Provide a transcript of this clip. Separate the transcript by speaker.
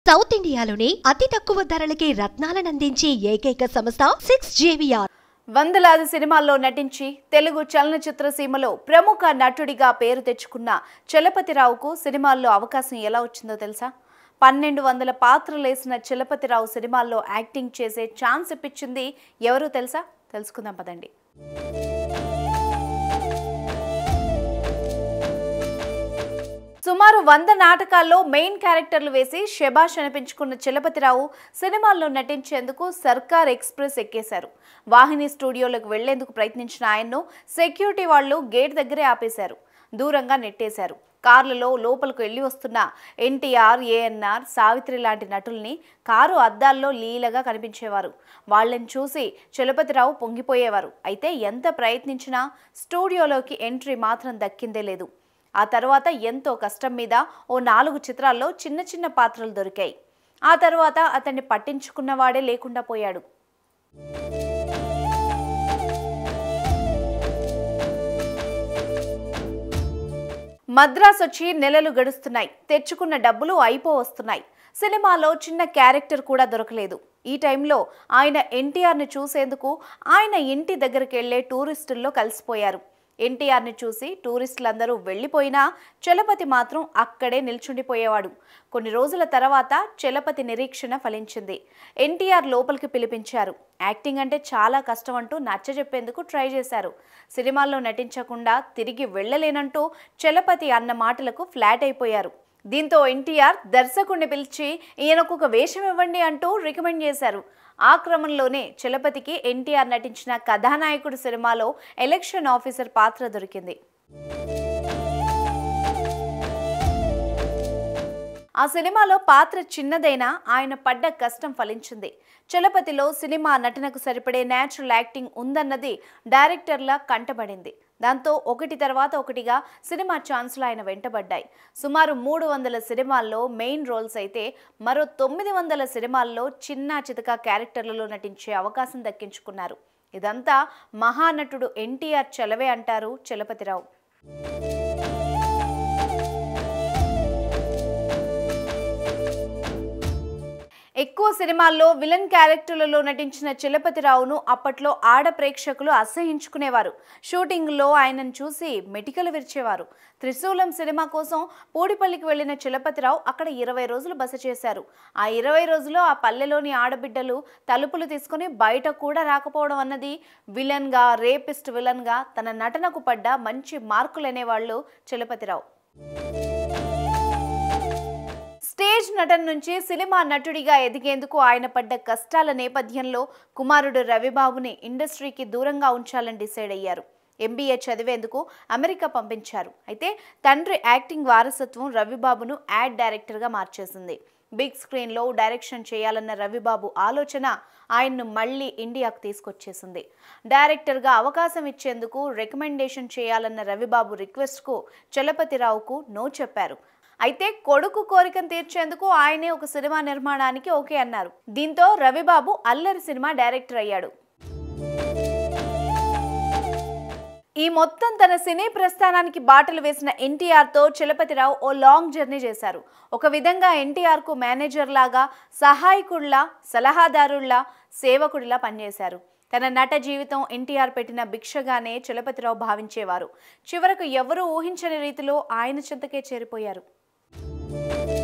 Speaker 1: south ఇండియాలోనే అతి తక్కువ ధరలకి రత్నాలనందించే ఏకైక సంస్థ సిక్స్ జేవిఆర్
Speaker 2: వందలాది సినిమాల్లో నటించి తెలుగు చలనచిత్ర సీమలో ప్రముఖ నటుడిగా పేరు తెచ్చుకున్న చలపతిరావుకు సినిమాల్లో అవకాశం ఎలా వచ్చిందో తెలుసా పన్నెండు వందల పాత్రలేసిన చలపతిరావు సినిమాల్లో యాక్టింగ్ చేసే ఛాన్స్ ఇప్పించింది ఎవరో తెలుసా తెలుసుకుందాం పదండి సుమారు వంద నాటకాల్లో మెయిన్ క్యారెక్టర్లు వేసి శబాష్ అనిపించుకున్న చలపతిరావు సినిమాల్లో నటించేందుకు సర్కార్ ఎక్స్ప్రెస్ ఎక్కేశారు వాహిని స్టూడియోలకు వెళ్లేందుకు ప్రయత్నించిన ఆయన్ను సెక్యూరిటీ వాళ్ళు గేట్ దగ్గరే ఆపేశారు దూరంగా నెట్టేశారు కార్లలో లోపలికి వెళ్ళి వస్తున్న ఎన్టీఆర్ ఏఎన్ఆర్ సావిత్రి లాంటి నటుల్ని కారు అద్దాల్లో లీలగా కనిపించేవారు వాళ్ళని చూసి చలపతిరావు పొంగిపోయేవారు అయితే ఎంత ప్రయత్నించినా స్టూడియోలోకి ఎంట్రీ మాత్రం దక్కిందే లేదు ఆ తర్వాత ఎంతో కష్టం మీద ఓ నాలుగు చిత్రాల్లో చిన్న చిన్న పాత్రలు దొరికాయి ఆ తర్వాత అతన్ని పట్టించుకున్నవాడే లేకుండా పోయాడు మద్రాస్ వచ్చి నెలలు గడుస్తున్నాయి తెచ్చుకున్న డబ్బులు అయిపో వస్తున్నాయి సినిమాలో చిన్న క్యారెక్టర్ కూడా దొరకలేదు ఈ టైంలో ఆయన ఎన్టీఆర్ని చూసేందుకు ఆయన ఇంటి దగ్గరికి వెళ్లే టూరిస్టుల్లో కలిసిపోయారు ఎన్టీఆర్ని చూసి టూరిస్టులందరూ వెళ్ళిపోయినా చలపతి మాత్రం అక్కడే నిల్చుండిపోయేవాడు కొన్ని రోజుల తర్వాత చలపతి నిరీక్షణ ఫలించింది ఎన్టీఆర్ లోపలికి పిలిపించారు యాక్టింగ్ అంటే చాలా కష్టం అంటూ నచ్చజెప్పేందుకు ట్రై చేశారు సినిమాల్లో నటించకుండా తిరిగి వెళ్ళలేనంటూ చలపతి అన్న మాటలకు ఫ్లాట్ అయిపోయారు దీంతో ఎన్టీఆర్ దర్శకుడిని పిలిచి ఈయనకు ఒక వేషం ఇవ్వండి అంటూ రికమెండ్ చేశారు ఆ క్రమంలోనే చలపతికి ఎన్టీఆర్ నటించిన కథానాయకుడు సినిమాలో ఎలక్షన్ ఆఫీసర్ పాత్ర దొరికింది ఆ సినిమాలో పాత్ర చిన్నదైనా ఆయన పడ్డ కష్టం ఫలించింది చలపతిలో సినిమా నటనకు సరిపడే న్యాచురల్ యాక్టింగ్ ఉందన్నది డైరెక్టర్లా కంటబడింది దాంతో ఒకటి తర్వాత ఒకటిగా సినిమా ఛాన్సులు ఆయన వెంటబడ్డాయి సుమారు మూడు వందల సినిమాల్లో మెయిన్ రోల్స్ అయితే మరో తొమ్మిది వందల సినిమాల్లో చిన్న చితక క్యారెక్టర్లలో నటించే అవకాశం దక్కించుకున్నారు ఇదంతా మహానటుడు ఎన్టీఆర్ చలవే అంటారు చలపతిరావు ఎక్కువ సినిమాల్లో విలన్ క్యారెక్టర్లలో నటించిన చలపతిరావును అప్పట్లో ఆడ ప్రేక్షకులు అసహించుకునేవారు షూటింగ్లో ఆయనను చూసి మెటికలు విరిచేవారు త్రిశూలం సినిమా కోసం పూడిపల్లికి వెళ్లిన చలపతిరావు అక్కడ ఇరవై రోజులు బస చేశారు ఆ ఇరవై రోజుల్లో ఆ పల్లెలోని ఆడబిడ్డలు తలుపులు తీసుకుని బయట కూడా రాకపోవడం అన్నది విలన్గా రేపిస్ట్ విలన్గా తన నటనకు పడ్డ మంచి మార్కులనేవాళ్ళు చలపతిరావు స్టేజ్ నటన నుంచి సినిమా నటుడిగా ఎదిగేందుకు ఆయన పడ్డ కష్టాల నేపథ్యంలో కుమారుడు రవిబాబుని ఇండస్ట్రీకి దూరంగా ఉంచాలని డిసైడ్ అయ్యారు ఎంబీఏ చదివేందుకు అమెరికా పంపించారు అయితే తండ్రి యాక్టింగ్ వారసత్వం రవిబాబును యాడ్ డైరెక్టర్గా మార్చేసింది బిగ్ స్క్రీన్లో డైరెక్షన్ చేయాలన్న రవిబాబు ఆలోచన ఆయన్ను మళ్ళీ ఇండియాకు తీసుకొచ్చేసింది డైరెక్టర్గా అవకాశం ఇచ్చేందుకు రికమెండేషన్ చేయాలన్న రవిబాబు రిక్వెస్ట్కు చలపతిరావుకు నో చెప్పారు అయితే కొడుకు కోరికను తీర్చేందుకు ఆయనే ఒక సినిమా నిర్మాణానికి ఓకే అన్నారు దీంతో రవిబాబు అల్లరి సినిమా డైరెక్టర్ అయ్యాడు ఈ మొత్తం తన సినీ ప్రస్థానానికి బాటలు వేసిన ఎన్టీఆర్తో చలపతిరావు ఓ లాంగ్ జర్నీ చేశారు ఒక విధంగా ఎన్టీఆర్కు మేనేజర్ లాగా సహాయకుడిలా సలహాదారుల్లా సేవకుడిలా పనిచేశారు తన నట జీవితం ఎన్టీఆర్ పెట్టిన భిక్షగానే చలపతిరావు భావించేవారు చివరకు ఎవరూ ఊహించని రీతిలో ఆయన చెంతకే చేరిపోయారు